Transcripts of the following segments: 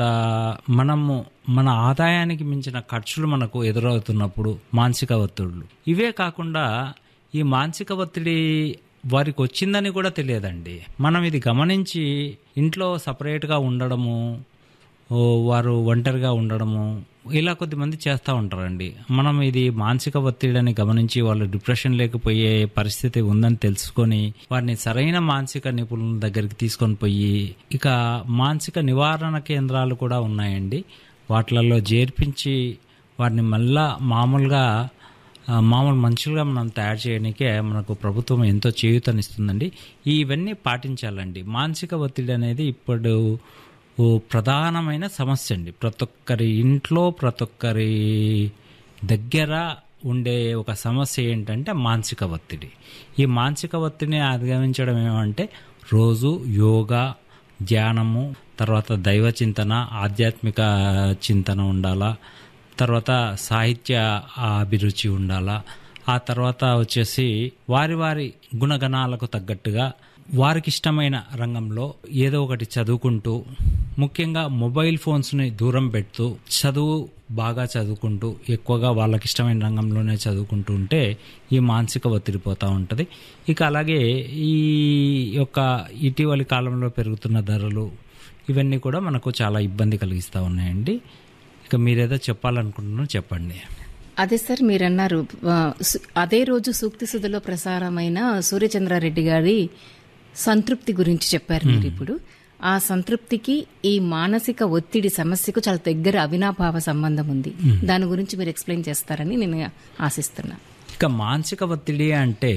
తర్వాత మనము మన ఆదాయానికి మించిన ఖర్చులు మనకు ఎదురవుతున్నప్పుడు మానసిక ఒత్తిడులు ఇవే కాకుండా ఈ మానసిక ఒత్తిడి వారికి వచ్చిందని కూడా తెలియదండి మనం ఇది గమనించి ఇంట్లో సపరేట్గా ఉండడము ఓ వారు ఒంటరిగా ఉండడము ఇలా కొద్దిమంది చేస్తూ ఉంటారండి మనం ఇది మానసిక ఒత్తిడిని గమనించి వాళ్ళు డిప్రెషన్ లేకపోయే పరిస్థితి ఉందని తెలుసుకొని వారిని సరైన మానసిక నిపుణుల దగ్గరికి తీసుకొని పోయి ఇక మానసిక నివారణ కేంద్రాలు కూడా ఉన్నాయండి వాటిలలో చేర్పించి వారిని మళ్ళా మామూలుగా ఆ, మామూలు మనుషులుగా మనం తయారు చేయడానికే మనకు ప్రభుత్వం ఎంతో చేయూతనిస్తుందండి ఇవన్నీ పాటించాలండి మానసిక ఒత్తిడి అనేది ఇప్పుడు ఓ ప్రధానమైన సమస్య అండి ప్రతి ఒక్కరి ఇంట్లో ప్రతి ఒక్కరి దగ్గర ఉండే ఒక సమస్య ఏంటంటే మానసిక ఒత్తిడి ఈ మానసిక ఒత్తిడిని అధిగమించడం ఏమంటే రోజు యోగా ధ్యానము తర్వాత దైవ చింతన ఆధ్యాత్మిక చింతన ఉండాలా తర్వాత సాహిత్య అభిరుచి ఉండాలా ఆ తర్వాత వచ్చేసి వారి వారి గుణగణాలకు తగ్గట్టుగా వారికి ఇష్టమైన రంగంలో ఏదో ఒకటి చదువుకుంటూ ముఖ్యంగా మొబైల్ ఫోన్స్ని దూరం పెడుతూ చదువు బాగా చదువుకుంటూ ఎక్కువగా వాళ్ళకి ఇష్టమైన రంగంలోనే చదువుకుంటూ ఉంటే ఈ మానసిక ఒత్తిడి పోతూ ఉంటుంది ఇక అలాగే ఈ యొక్క ఇటీవలి కాలంలో పెరుగుతున్న ధరలు ఇవన్నీ కూడా మనకు చాలా ఇబ్బంది కలిగిస్తూ ఉన్నాయండి ఇక మీరేదో చెప్పాలనుకుంటున్నారో చెప్పండి అదే సార్ మీరన్నారు ఆ, సు- అదే రోజు సూక్తి సుధలో ప్రసారమైన సూర్యచంద్రారెడ్డి గారి సంతృప్తి గురించి చెప్పారు మీరు ఇప్పుడు ఆ సంతృప్తికి ఈ మానసిక ఒత్తిడి సమస్యకు చాలా దగ్గర అవినాభావ సంబంధం ఉంది దాని గురించి మీరు ఎక్స్ప్లెయిన్ చేస్తారని నేను ఆశిస్తున్నా ఇక మానసిక ఒత్తిడి అంటే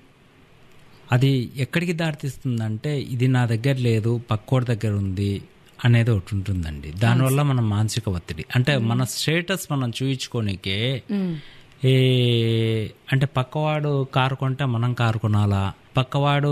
అది ఎక్కడికి దారితీస్తుందంటే ఇది నా దగ్గర లేదు పక్కోడి దగ్గర ఉంది అనేది ఒకటి ఉంటుందండి దానివల్ల మనం మానసిక ఒత్తిడి అంటే మన స్టేటస్ మనం చూయించుకోనికే ఏ అంటే పక్కవాడు కారు కొంటే మనం కారు కొనాలా పక్కవాడు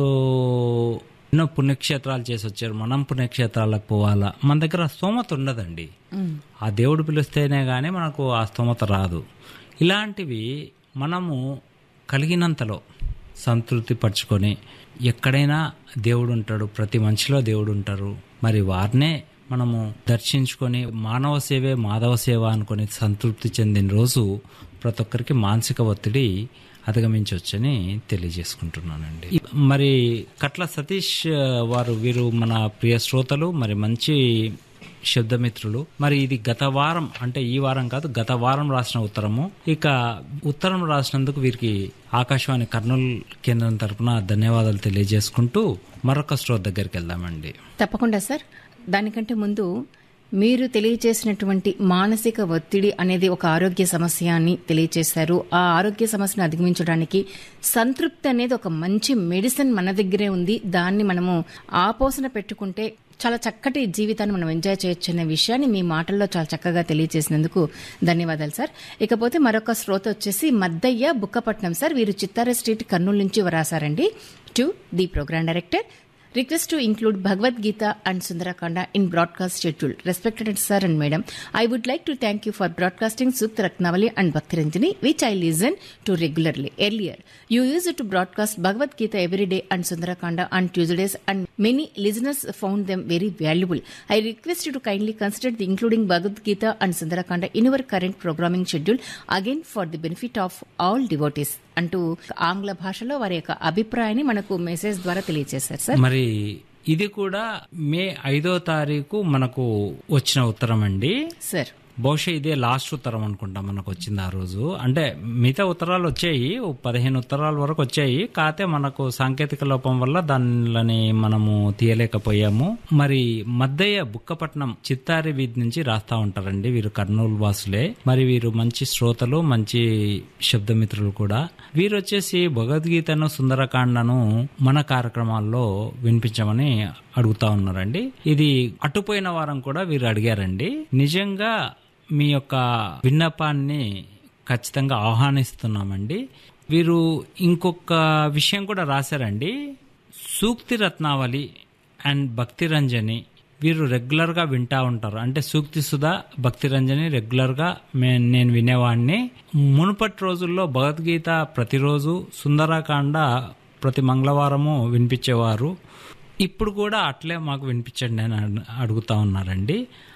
ఎన్నో పుణ్యక్షేత్రాలు చేసి వచ్చారు మనం పుణ్యక్షేత్రాలకు పోవాలా మన దగ్గర ఆ స్తోమత ఉండదండి ఆ దేవుడు పిలిస్తేనే కానీ మనకు ఆ స్తోమత రాదు ఇలాంటివి మనము కలిగినంతలో సంతృప్తి పరుచుకొని ఎక్కడైనా దేవుడు ఉంటాడు ప్రతి మనిషిలో దేవుడు ఉంటారు మరి వారినే మనము దర్శించుకొని మానవ సేవే మాధవ సేవ అనుకొని సంతృప్తి చెందిన రోజు ప్రతి ఒక్కరికి మానసిక ఒత్తిడి అధిగమించవచ్చని తెలియజేసుకుంటున్నానండి మరి కట్ల సతీష్ ఆ, వారు వీరు మన ప్రియ శ్రోతలు మరి మంచి శబ్దమిత్రులు మరి ఇది గత వారం అంటే ఈ వారం కాదు గత వారం రాసిన ఉత్తరము ఇక ఉత్తరం రాసినందుకు వీరికి ఆకాశవాణి కర్నూలు కేంద్రం తరపున ధన్యవాదాలు తెలియజేసుకుంటూ మరొక శ్రోత దగ్గరికి వెళ్దామండి తప్పకుండా సార్ దానికంటే ముందు మీరు తెలియచేసినటువంటి మానసిక ఒత్తిడి అనేది ఒక ఆరోగ్య సమస్య అని తెలియచేశారు ఆ ఆరోగ్య సమస్యను అధిగమించడానికి సంతృప్తి అనేది ఒక మంచి మెడిసిన్ మన దగ్గరే ఉంది దాన్ని మనము ఆపోసన పెట్టుకుంటే చాలా చక్కటి జీవితాన్ని మనం ఎంజాయ్ చేయొచ్చు అనే విషయాన్ని మీ మాటల్లో చాలా చక్కగా తెలియజేసినందుకు ధన్యవాదాలు సార్ ఇకపోతే మరొక శ్రోత వచ్చేసి మద్దయ్య బుక్కపట్నం సార్ వీరు చిత్తార స్ట్రీట్ కర్నూలు నుంచి రాశారండి to the program director Request to include Bhagavad Gita and Sundarakanda in broadcast schedule. Respected sir and madam, I would like to thank you for broadcasting Sukta Ratnavali and Bhakti Ranjani, which I listen to regularly. Earlier, you used to broadcast Bhagavad Gita every day and Sundarakanda on Tuesdays, and many listeners found them very valuable. I request you to kindly consider the including Bhagavad Gita and Sundarakanda in your current programming schedule, again for the benefit of all devotees. అంటూ ఆంగ్ల భాషలో వారి యొక్క అభిప్రాయాన్ని మనకు message ద్వారా తెలియజేశారు sir మరి ఇది కూడా మే ఐదో తారీఖు మనకు వచ్చిన ఉత్తరం అండి సార్ బహుశా ఇదే లాస్ట్ ఉత్తరం అనుకుంటా మనకు వచ్చింది ఆ రోజు అంటే మిగతా ఉత్తరాలు వచ్చాయి ఓ పదిహేను ఉత్తరాల వరకు వచ్చాయి కాకపోతే మనకు సాంకేతిక లోపం వల్ల దానిని మనము తీయలేకపోయాము మరి మద్దయ్య బుక్కపట్నం చిత్తారి వీధి నుంచి రాస్తా ఉంటారండి వీరు కర్నూలు వాసులే మరి వీరు మంచి శ్రోతలు మంచి శబ్దమిత్రులు కూడా వీరు వచ్చేసి భగవద్గీతను సుందరకాండను మన కార్యక్రమాల్లో వినిపించమని అడుగుతా ఉన్నారండి ఇది అటుపోయిన వారం కూడా వీరు అడిగారండి నిజంగా మీ యొక్క విన్నపాన్ని ఖచ్చితంగా ఆహ్వానిస్తున్నామండి వీరు ఇంకొక విషయం కూడా రాశారండి సూక్తి రత్నావళి అండ్ భక్తి రంజని వీరు రెగ్యులర్గా వింటా ఉంటారు అంటే సూక్తి సుధా భక్తి రంజని రెగ్యులర్గా మే- నేను వినేవాడిని మునుపటి రోజుల్లో భగవద్గీత ప్రతిరోజు సుందరకాండ ప్రతి మంగళవారము వినిపించేవారు ఇప్పుడు కూడా అట్లే మాకు వినిపించండి అని అడు- అడుగుతా ఉన్నారండి